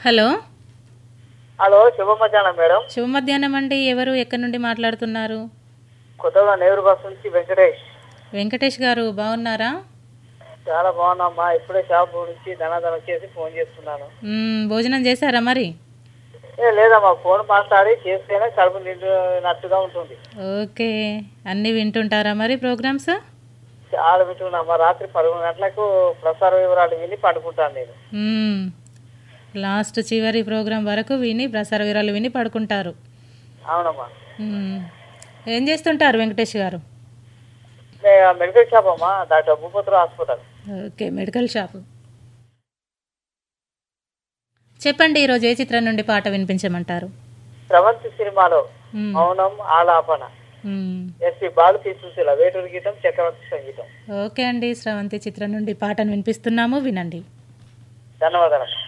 Hello hello శుభ మధ్యాహ్నం madam శుభ మధ్యాహ్నం అండి ఎవరు ఎక్కడి నుండి మాట్లాడుతున్నారు కొత్తగా నెహ్రూ బస్ నుంచి వెంకటేష్ వెంకటేష్ గారు బాగున్నారా చాలా బాగున్నామ్మా ఇప్పుడే షాప్ నుంచి ధనాధనం చేసి ఫోన్ చేస్తున్నాను మ్మ్, భోజనం చేశారా మరి ఏ లేదమ్మా ఫోన్ మాట్లాడి చేస్తేనే కడుపు నిండినట్టుగా ఉంటుంది ఓకే అన్నీ వింటుంటారా మరి ప్రోగ్రామ్స్ చాలా వింటున్నామ్మా రాత్రి పదకొండు గంటలకు ప్రసార వివరాలు విని పడుకుంటాను నేను మ్మ్. లాస్ట్ చివరి ప్రోగ్రాం వరకు విని ప్రసార వివరాలు విని పడుకుంటారు అవునమ్మా మ్మ్. ఏం చేస్తుంటారు వెంకటేష్ గారు నే- మెడికల్ షాప్ అమ్మా డాక్టర్ భూపత్ర హాస్పిటల్ ఓకే మెడికల్ షాప్ చెప్పండి ఈరోజు ఏ చిత్రం నుండి పాట వినిపించమంటారు స్రవంతి సినిమాలో మ్మ్. మౌనం ఆలాపన మ్మ్. ఎస్పి బాలు పి సుశీల వేటూరు గీతం చక్రవర్తి సంగీతం ఓకే అండి స్రవంతి చిత్రం నుండి పాటను వినిపిస్తున్నాము వినండి ధన్యవాదాలు